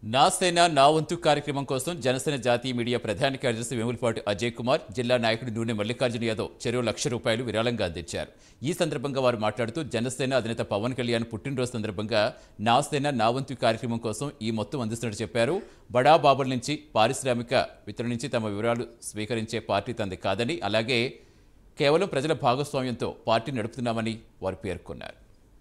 నా సేన నా వంతు కార్యక్రమం కోసం జనసేన జాతీయ మీడియా ప్రధాన కార్యదర్శి వేములపాటి అజయ్ కుమార్ జిల్లా నాయకుడు నూనె మల్లికార్జున యాదవ్ చెరువు లక్ష రూపాయలు విరాళంగా అందించారు ఈ సందర్భంగా వారు మాట్లాడుతూ జనసేన అధినేత పవన్ కళ్యాణ్ పుట్టినరోజు సందర్భంగా నా సేన నా వంతు కార్యక్రమం కోసం ఈ మొత్తం అందిస్తున్నట్టు చెప్పారు బడా బాబుల నుంచి పారిశ్రామిక వితరణ నుంచి తమ వివరాలు స్వీకరించే పార్టీ తంది కాదని అలాగే కేవలం ప్రజల భాగస్వామ్యంతో పార్టీ నడుపుతున్నామని వారు పేర్కొన్నారు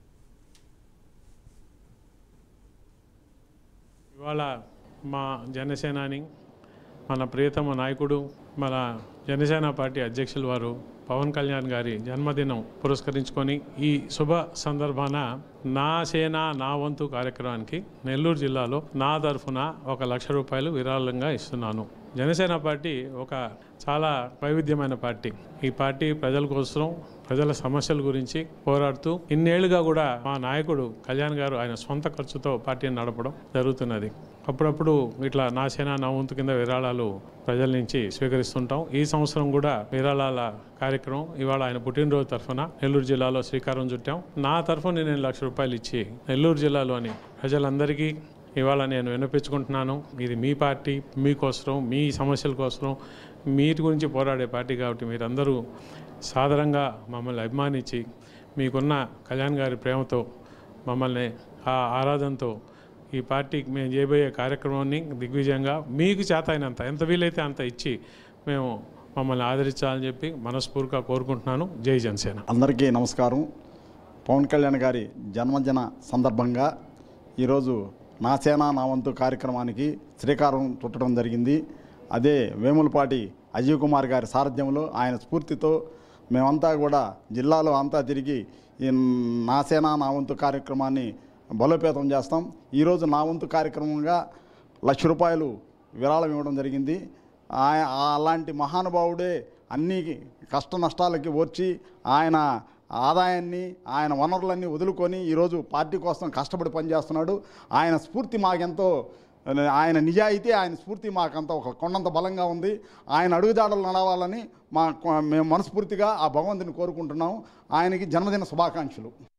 ఇవాళ మా జనసేనాని మన ప్రియతమ నాయకుడు మన జనసేన పార్టీ అధ్యక్షులు వారు పవన్ కళ్యాణ్ గారి జన్మదినం పురస్కరించుకొని ఈ శుభ సందర్భాన నా సేన నా వంతు కార్యక్రమానికి నెల్లూరు జిల్లాలో నా తరఫున ఒక లక్ష రూపాయలు విరాళంగా ఇస్తున్నాను జనసేన పార్టీ ఒక చాలా వైవిధ్యమైన పార్టీ ఈ పార్టీ ప్రజల కోసం ప్రజల సమస్యల గురించి పోరాడుతూ ఇన్నేళ్లుగా కూడా మా నాయకుడు కళ్యాణ్ గారు ఆయన సొంత ఖర్చుతో పార్టీని నడపడం జరుగుతున్నది అప్పుడప్పుడు ఇట్లా నా సేన నా వంతు కింద విరాళాలు ప్రజల నుంచి స్వీకరిస్తుంటాం ఈ సంవత్సరం కూడా విరాళాల కార్యక్రమం ఇవాళ ఆయన పుట్టినరోజు తరఫున నెల్లూరు జిల్లాలో శ్రీకారం చుట్టాం నా తరఫున నేను లక్ష రూపాయలు ఇచ్చి నెల్లూరు జిల్లాలోని ప్రజలందరికీ ఇవాళ నేను వినిపించుకుంటున్నాను ఇది మీ పార్టీ మీకోసం మీ సమస్యల కోసం మీటి గురించి పోరాడే పార్టీ కాబట్టి మీరందరూ సాదరంగా మమ్మల్ని అభిమానించి మీకున్న కళ్యాణ్ గారి ప్రేమతో మమ్మల్ని ఆ ఆరాధనతో ఈ పార్టీకి మేము చేయబోయే కార్యక్రమాన్ని దిగ్విజయంగా మీకు చేత అయినంత ఎంత వీలైతే అంత ఇచ్చి మేము మమ్మల్ని ఆదరించాలని చెప్పి మనస్ఫూర్తిగా కోరుకుంటున్నాను జై జనసేన అందరికీ నమస్కారం పవన్ కళ్యాణ్ గారి జన్మదిన సందర్భంగా ఈరోజు నా సేన నా వంతు కార్యక్రమానికి శ్రీకారం చుట్టడం జరిగింది అదే వేములపాటి అజయ్ కుమార్ గారి సారథ్యంలో ఆయన స్ఫూర్తితో మేమంతా కూడా జిల్లాలో అంతా తిరిగి ఈ నా సేన నా వంతు కార్యక్రమాన్ని బలోపేతం చేస్తాం ఈరోజు నా వంతు కార్యక్రమంగా లక్ష రూపాయలు విరాళం ఇవ్వడం జరిగింది ఆయ- అలాంటి మహానుభావుడే అన్ని కష్ట నష్టాలకి ఓర్చి ఆయన ఆదాయాన్ని ఆయన వనరులన్నీ వదులుకొని ఈరోజు పార్టీ కోసం కష్టపడి పనిచేస్తున్నాడు ఆయన స్ఫూర్తి మాకెంతో ఆయన నిజాయితీ ఆయన స్ఫూర్తి మాకంత ఒక కొండంత బలంగా ఉంది ఆయన అడుగుజాడలు నడవాలని మా మేము మనస్ఫూర్తిగా ఆ భగవంతుని కోరుకుంటున్నాం ఆయనకి జన్మదిన శుభాకాంక్షలు